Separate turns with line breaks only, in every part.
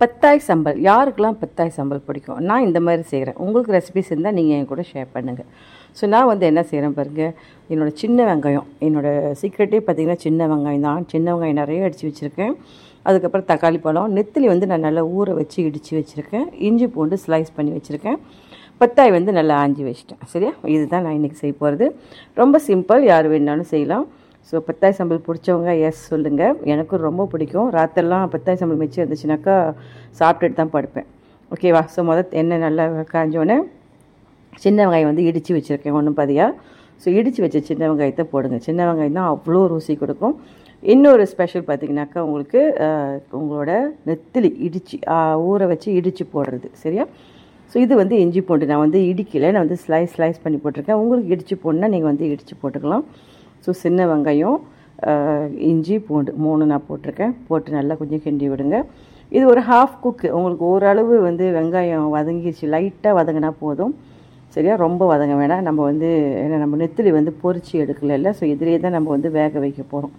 பத்தாய் சம்பல் யாருக்கெல்லாம் பத்தாய் சம்பல் பிடிக்கும் நான் இந்த மாதிரி செய்கிறேன் உங்களுக்கு ரெசிபிஸ் இருந்தால் நீங்கள் என் கூட ஷேர் பண்ணுங்கள் ஸோ நான் வந்து என்ன செய்கிறேன் பாருங்கள் என்னோடய சின்ன வெங்காயம் என்னோடய சீக்ரெட்டே பார்த்திங்கன்னா சின்ன வெங்காயம் தான் சின்ன வெங்காயம் நிறைய அடித்து வச்சுருக்கேன் அதுக்கப்புறம் தக்காளி பழம் நெத்திலி வந்து நான் நல்லா ஊற வச்சு இடித்து வச்சுருக்கேன் இஞ்சி பூண்டு ஸ்லைஸ் பண்ணி வச்சுருக்கேன் பத்தாய் வந்து நல்லா ஆஞ்சி வச்சிட்டேன் சரியா இதுதான் நான் இன்றைக்கி செய்ய போகிறது ரொம்ப சிம்பிள் யார் வேணாலும் செய்யலாம் ஸோ பத்தாய் சம்பல் பிடிச்சவங்க எஸ் சொல்லுங்கள் எனக்கும் ரொம்ப பிடிக்கும் ராத்திரெல்லாம் பத்தாய் சம்பல் மிச்சம் இருந்துச்சுனாக்கா சாப்பிட்டுட்டு தான் படுப்பேன் ஓகேவா ஸோ முதல் எண்ணெய் நல்லா காஞ்சோடனே சின்ன வெங்காயம் வந்து இடித்து வச்சுருக்கேன் ஒன்றும் பாதியாக ஸோ இடித்து வச்ச சின்ன வெங்காயத்தை போடுங்க சின்ன வெங்காயம் தான் அவ்வளோ ருசி கொடுக்கும் இன்னொரு ஸ்பெஷல் பார்த்தீங்கன்னாக்கா உங்களுக்கு அஹ், உங்களோட நெத்திலி இடித்து ஊற வச்சு இடித்து போடுறது சரியா ஸோ இது வந்து இஞ்சி பூண்டு நான் வந்து இடிக்கல நான் வந்து ஸ்லைஸ் ஸ்லைஸ் பண்ணி போட்டிருக்கேன் உங்களுக்கு இடித்து போடணுன்னா நீங்கள் வந்து இடித்து போட்டுக்கலாம் ஸோ சின்ன வெங்காயம் அஹ், இஞ்சி பூண்டு மூணு நான் போட்டிருக்கேன் போட்டு நல்லா கொஞ்சம் கிண்டி விடுங்க இது ஒரு ஹாஃப் குக்கு உங்களுக்கு ஓரளவு வந்து வெங்காயம் வதங்கிடுச்சு லைட்டாக வதங்கினா போதும் சரியா ரொம்ப வதங்க வேணாம் நம்ம வந்து ஏன்னா நம்ம நெத்திலி வந்து பொரிச்சு எடுக்கல ஸோ இதிலே தான் நம்ம வந்து வேக வைக்க போகிறோம்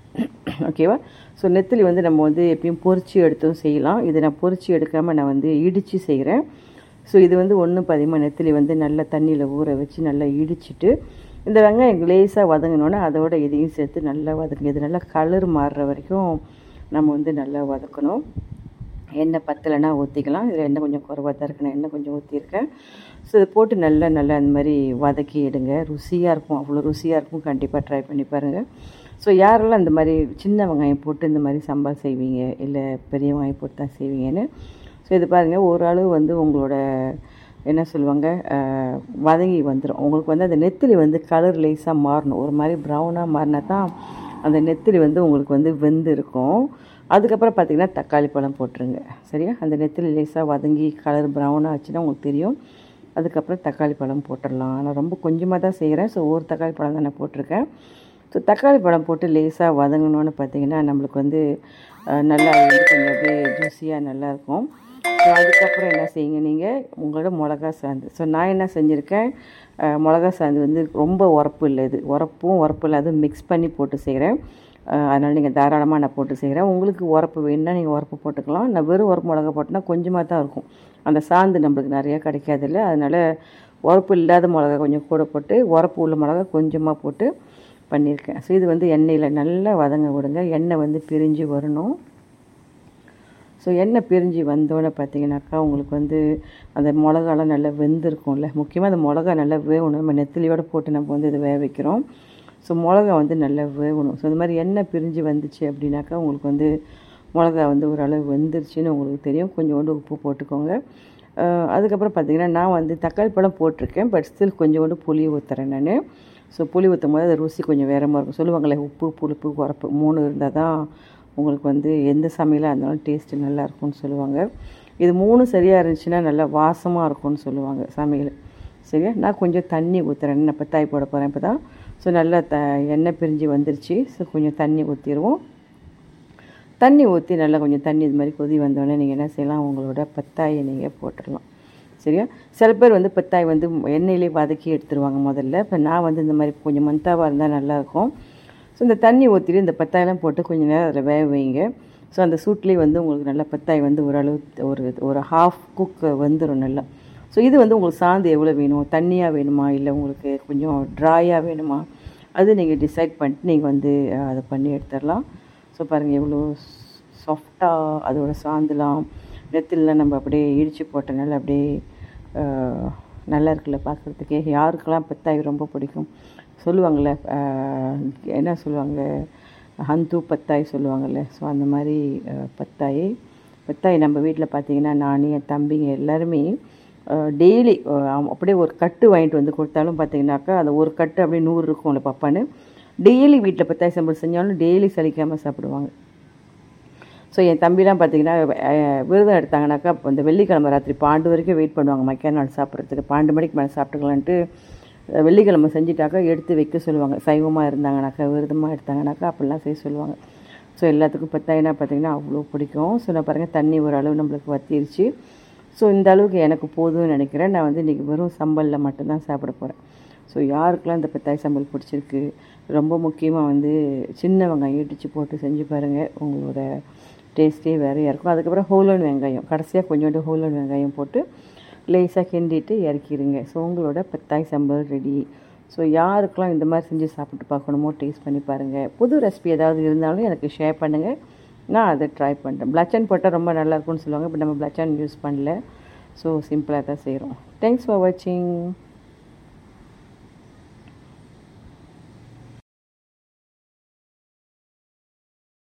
ஓகேவா ஸோ நெத்திலி வந்து நம்ம வந்து எப்பயும் பொரிச்சு எடுத்தும் செய்யலாம் இதை நான் பொரிச்சு எடுக்காமல் நான் வந்து இடித்து செய்கிறேன் ஸோ இது வந்து ஒன்றும் பதிகமாக நெத்திலி வந்து நல்லா தண்ணியில் ஊற வச்சு நல்லா இடிச்சிட்டு இந்த வெங்காயம் லேசாக வதங்கினோன்னே அதோட இதையும் சேர்த்து நல்லா வதக்குங்க இது நல்லா கலர் மாறுற வரைக்கும் நம்ம வந்து நல்லா வதக்கணும் எண்ணெய் பத்தலைன்னா ஊற்றிக்கலாம் இதில் எண்ணெய் கொஞ்சம் குறைவாக தான் இருக்கு நான் எண்ணெய் கொஞ்சம் ஊற்றிருக்கேன் ஸோ இதை போட்டு நல்லா நல்லா அந்த மாதிரி வதக்கி எடுங்க ருசியாக இருக்கும் அவ்வளோ ருசியாக இருக்கும் கண்டிப்பாக ட்ரை பண்ணி பாருங்கள் ஸோ யாரெல்லாம் இந்த மாதிரி சின்ன வெங்காயம் போட்டு இந்த மாதிரி சம்பால் செய்வீங்க இல்லை பெரிய வெங்காயம் போட்டு தான் செய்வீங்கன்னு ஸோ இது பாருங்கள் ஓரளவு வந்து உங்களோட என்ன சொல்லுவாங்க அஹ், வதங்கி வந்துடும் உங்களுக்கு வந்து அந்த நெத்திலி வந்து கலர் லேஸாக மாறணும் ஒரு மாதிரி ப்ரௌனாக மாறினா தான் அந்த நெத்திலி வந்து உங்களுக்கு வந்து வெந்து இருக்கும் அதுக்கப்புறம் பார்த்தீங்கன்னா தக்காளி பழம் போட்டுருங்க சரியா அந்த நெத்திலி லேசாக வதங்கி கலர் ப்ரௌனாக ஆச்சுன்னா உங்களுக்கு தெரியும் அதுக்கப்புறம் தக்காளி பழம் போட்டுடலாம் நான் ரொம்ப கொஞ்சமாக தான் செய்கிறேன் ஸோ ஒரு தக்காளி பழம் தான் நான் போட்டிருக்கேன் ஸோ தக்காளி பழம் போட்டு லேசாக வதங்கணும்னு பார்த்தீங்கன்னா நம்மளுக்கு வந்து அஹ், நல்லா அது வந்து கொஞ்சம் அப்படியே ஜூஸியாக நல்லாயிருக்கும் ஸோ அதுக்கப்புறம் என்ன செய்யுங்க நீங்கள் உங்களோட மிளகா சாந்து ஸோ நான் என்ன செஞ்சுருக்கேன் அஹ், மிளகா சாந்து வந்து ரொம்ப உரப்பு இல்லை இது உரப்பும் உரப்பு இல்லாத மிக்ஸ் பண்ணி போட்டு செய்கிறேன் அதனால் நீங்கள் தாராளமாக நான் போட்டு செய்கிறேன் உங்களுக்கு உரப்பு வேணும்னா நீங்கள் உரப்பு போட்டுக்கலாம் நான் வெறும் உரப்பு மிளகா போட்டோன்னா கொஞ்சமாக தான் இருக்கும் அந்த சாந்து நம்மளுக்கு நிறையா கிடைக்காதில்ல அதனால் உரப்பு இல்லாத மிளகா கொஞ்சம் கூட போட்டு உரப்பு உள்ள மிளகா கொஞ்சமாக போட்டு பண்ணியிருக்கேன் ஸோ இது வந்து எண்ணெயில் நல்லா வதங்க விடுங்க எண்ணெய் வந்து பிரிஞ்சு வரணும் ஸோ எண்ணெய் பிரிஞ்சு வந்தோடனே பார்த்தீங்கன்னாக்கா உங்களுக்கு வந்து அந்த மிளகாலாம் நல்லா வெந்திருக்கும்ல முக்கியமாக அந்த மிளகா நல்லா வேகணும் நம்ம நெத்திலியோட போட்டு நம்ம வந்து இதை வேக வைக்கிறோம் ஸோ மிளகா வந்து நல்லா வேகணும் ஸோ இந்த மாதிரி எண்ணெய் பிரிஞ்சு வந்துச்சு அப்படின்னாக்கா உங்களுக்கு வந்து மிளகா வந்து ஓரளவு வெந்துருச்சுன்னு உங்களுக்கு தெரியும் கொஞ்சோண்டு உப்பு போட்டுக்கோங்க அஹ் அதுக்கப்புறம் பார்த்தீங்கன்னா நான் வந்து தக்காளி பழம் போட்டிருக்கேன் பட் ஸ்டில் கொஞ்சோண்டு புளி ஊற்றுறேன் நான் ஸோ புளி ஊற்றும் போது அது ருசி கொஞ்சம் வேற மாதிரி இருக்கும் சொல்லுவாங்களே உப்பு புளிப்பு உரப்பு மூணு இருந்தால் தான் உங்களுக்கு வந்து எந்த சமையலாக இருந்தாலும் டேஸ்ட்டு நல்லா இருக்கும்னு சொல்லுவாங்க இது மூணு சரியாக இருந்துச்சுன்னா நல்லா வாசமாக இருக்கும்னு சொல்லுவாங்க சமையல் சரியா நான் கொஞ்சம் தண்ணி ஊற்றுறேன் நான் இப்போ தாய் போட போகிறேன் இப்போ தான் ஸோ நல்லா த எண்ணெய் பிரிஞ்சு வந்துருச்சு ஸோ கொஞ்சம் தண்ணி ஊற்றிடுவோம் தண்ணி ஊற்றி நல்லா கொஞ்சம் தண்ணி இது மாதிரி கொதி வந்தோடனே நீங்கள் என்ன செய்யலாம் உங்களோட பத்தாயை நீங்கள் போட்டுடலாம் சரியா சில பேர் வந்து பத்தாய் வந்து எண்ணெயிலே வதக்கி எடுத்துருவாங்க முதல்ல இப்போ நான் வந்து இந்த மாதிரி கொஞ்சம் மந்தாவாக இருந்தால் நல்லாயிருக்கும் ஸோ இந்த தண்ணி ஊற்றிட்டு இந்த பத்தாயெல்லாம் போட்டு கொஞ்சம் நேரம் அதில் வேக வைங்க ஸோ அந்த சூட்லேயே வந்து உங்களுக்கு நல்லா பத்தாய் வந்து ஓரளவு ஒரு ஒரு ஹாஃப் குக் வந்துடும் நல்லா ஸோ இது வந்து உங்களுக்கு சாந்து எவ்வளோ வேணும் தண்ணியாக வேணுமா இல்லை உங்களுக்கு கொஞ்சம் ட்ராயாக வேணுமா அது நீங்கள் டிசைட் பண்ணிட்டு நீங்கள் வந்து அஹ், அதை பண்ணி எடுத்துடலாம் ஸோ பாருங்கள் எவ்வளோ சாஃப்டாக அதோட சாந்துலாம் நெத்திலாம் நம்ம அப்படியே இடித்து போட்டனால அப்படியே அஹ், நல்லா இருக்குல்ல பார்க்குறதுக்கே யாருக்கெல்லாம் பத்தாய் ரொம்ப பிடிக்கும் சொல்லுவாங்கள்ல அஹ், என்ன சொல்லுவாங்க ஹந்து பத்தாய் சொல்லுவாங்கள்ல ஸோ அந்த மாதிரி அஹ், பத்தாய் பத்தாய் நம்ம வீட்டில் பார்த்தீங்கன்னா நான் என் தம்பிங்க எல்லாருமே டெய்லி அப்படியே ஒரு கட்டு வாங்கிட்டு வந்து கொடுத்தாலும் பார்த்தீங்கன்னாக்கா அந்த ஒரு கட்டு அப்படியே நூறு இருக்கும்ல பப்பான்னு டெய்லி வீட்டில் பத்தாய் சம்பளம் செஞ்சாலும் டெய்லி சலிக்காமல் சாப்பிடுவாங்க ஸோ என் தம்பிலாம் பார்த்தீங்கன்னா அஹ், விரதம் எடுத்தாங்கனாக்கா இப்போ இந்த வெள்ளிக்கிழமை ராத்திரி பாண்டு வரைக்கும் வெயிட் பண்ணுவாங்க மக்கிய நாள் சாப்பிட்றதுக்கு பாண்டு மணிக்கு மேலே சாப்பிட்டுக்கலான்ட்டு அஹ், வெள்ளிக்கிழமை செஞ்சுட்டாக்கா எடுத்து வைக்க சொல்லுவாங்க சைவமாக இருந்தாங்கனாக்கா விரதமாக எடுத்தாங்கனாக்கா அப்படிலாம் செய்ய சொல்லுவாங்க ஸோ எல்லாத்துக்கும் பத்தாயினா பார்த்தீங்கன்னா அவ்வளோ பிடிக்கும் ஸோ நான் பாருங்கள் தண்ணி ஓரளவு நம்மளுக்கு வத்திருச்சு ஸோ இந்த அளவுக்கு எனக்கு போதும்னு நினைக்கிறேன் நான் வந்து இன்றைக்கி வெறும் சம்பலில் மட்டும்தான் சாப்பிட போகிறேன் ஸோ யாருக்கெல்லாம் இந்த பெத்தாய் சம்பல் பிடிச்சிருக்கு ரொம்ப முக்கியமாக வந்து சின்ன வெங்காயம் இடித்து போட்டு செஞ்சு பாருங்கள் உங்களோட டேஸ்ட்டே வேறையாக இருக்கும் அதுக்கப்புறம் ஹோலன் வெங்காயம் கடைசியாக கொஞ்சோண்டு ஹோலன் வெங்காயம் போட்டு லேசாக கிண்டிட்டு இறக்கிடுங்க ஸோ உங்களோட பெத்தாய் சம்பல் ரெடி ஸோ யாருக்கெல்லாம் இந்த மாதிரி செஞ்சு சாப்பிட்டு பார்க்கணுமோ டேஸ்ட் பண்ணி பாருங்கள் புது ரெசிபி ஏதாவது இருந்தாலும் எனக்கு ஷேர் பண்ணுங்கள் நான் அதை ட்ரை பண்ணுறேன் பிளச்சன் போட்டால் ரொம்ப நல்லா இருக்கும்னு சொல்லுவாங்க பட் நம்ம பிளச்சன் யூஸ் பண்ணல ஸோ சிம்பிளாக தான் செய்கிறோம் தேங்க்ஸ் ஃபார் வாட்சிங்